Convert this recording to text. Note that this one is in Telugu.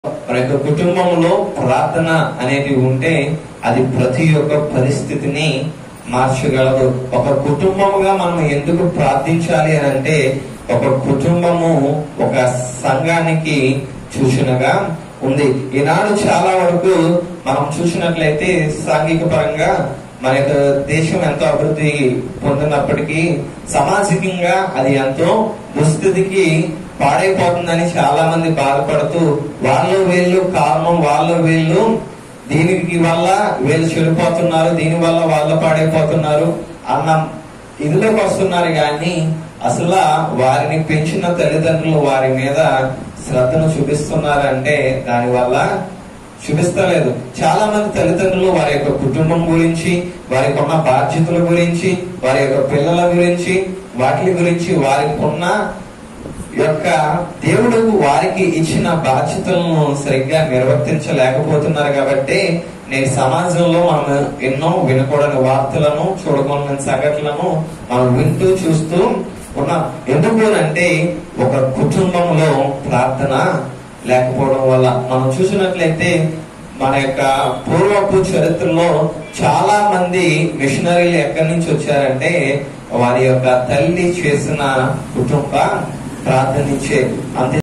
మన యొక్క కుటుంబంలో ప్రార్థన అనేది ఉంటే అది ప్రతి ఒక్క పరిస్థితిని మార్చగలదు ఒక కుటుంబముగా మనం ఎందుకు ప్రార్థించాలి అని అంటే ఒక కుటుంబము ఒక సంఘానికి సూచనగా ఉంది ఈనాడు చాలా వరకు మనం చూసినట్లయితే సాంఘిక పరంగా మన యొక్క దేశం ఎంతో అభివృద్ధి పొందినప్పటికీ సామాజికంగా అది ఎంతో దుస్థితికి పాడైపోతుందని చాలా మంది బాధపడుతూ వాళ్ళు వీళ్ళు కారణం వాళ్ళు వీళ్ళు దీనికి వల్ల వీళ్ళు చెడిపోతున్నారు దీని వల్ల వాళ్ళు పాడైపోతున్నారు అన్న ఇదిలోకి వస్తున్నారు కానీ అసలు వారిని పెంచిన తల్లిదండ్రులు వారి మీద శ్రద్ధను చూపిస్తున్నారంటే దానివల్ల చూపిస్తలేదు చాలా మంది తల్లిదండ్రులు వారి యొక్క కుటుంబం గురించి వారికి ఉన్న బాధ్యతల గురించి వారి యొక్క పిల్లల గురించి వాటి గురించి వారికి ఉన్న యొక్క దేవుడు వారికి ఇచ్చిన బాధ్యతలను సరిగ్గా నిర్వర్తించలేకపోతున్నారు కాబట్టి నేటి సమాజంలో మనం ఎన్నో వినకూడని వార్తలను చూడకూడని సంఘటనలను మనం వింటూ చూస్తూ ఉన్నాం ఎందుకు అంటే ఒక కుటుంబంలో ప్రార్థన లేకపోవడం వల్ల మనం చూసినట్లయితే మన యొక్క పూర్వపు చరిత్రలో చాలా మంది మిషనరీలు ఎక్కడి నుంచి వచ్చారంటే వారి యొక్క తల్లి చేసిన కుటుంబ ప్రార్థనించే అంతే